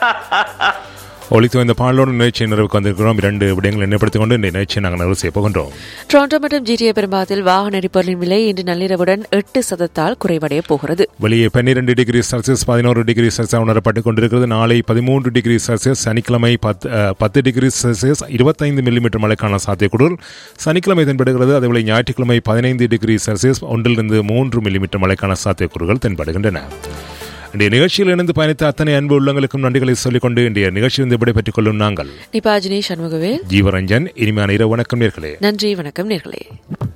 ஒழித்து இந்த பாடலோடு நிகழ்ச்சி நிறைவுக்கு வந்திருக்கிறோம் இரண்டு விடயங்களை நினைப்படுத்திக் கொண்டு இந்த நிகழ்ச்சியை நாங்கள் நிறைவு செய்ய போகின்றோம் டொரண்டோ மற்றும் ஜிடிஏ பெரும்பாகத்தில் வாகன எரிபொருளின் விலை இன்று நள்ளிரவுடன் எட்டு சதத்தால் குறைவடைய போகிறது வெளியே பன்னிரண்டு டிகிரி செல்சியஸ் பதினோரு டிகிரி செல்சியஸ் உணரப்பட்டுக் கொண்டிருக்கிறது நாளை பதிமூன்று டிகிரி செல்சியஸ் சனிக்கிழமை பத்து அஹ், பத்து டிகிரி செல்சியஸ் இருபத்தைந்து மில்லிமீட்டர் மழைக்கான சாத்தியக்கூடல் சனிக்கிழமை தென்படுகிறது அதேவேளை ஞாயிற்றுக்கிழமை பதினைந்து டிகிரி செல்சியஸ் ஒன்றிலிருந்து மூன்று மில்லிமீட்டர் மழைக்கான சாத்தியக்கூறுகள் தென்படுகின்றன இன்றைய நிகழ்ச்சியில் இணைந்து பயணித்த அத்தனை அன்பு உள்ளங்களுக்கும் நன்றிகளை சொல்லிக்கொண்டு இன்றைய நிகழ்ச்சியிலிருந்து விடைபெற்றுக் கொள்ளும் நாங்கள் நிபாஜினி சண்முகவேல் ஜீவரஞ்சன் இனிமையான இரவு வணக்கம் நேர்களே நன்றி வணக்கம் நேர்களே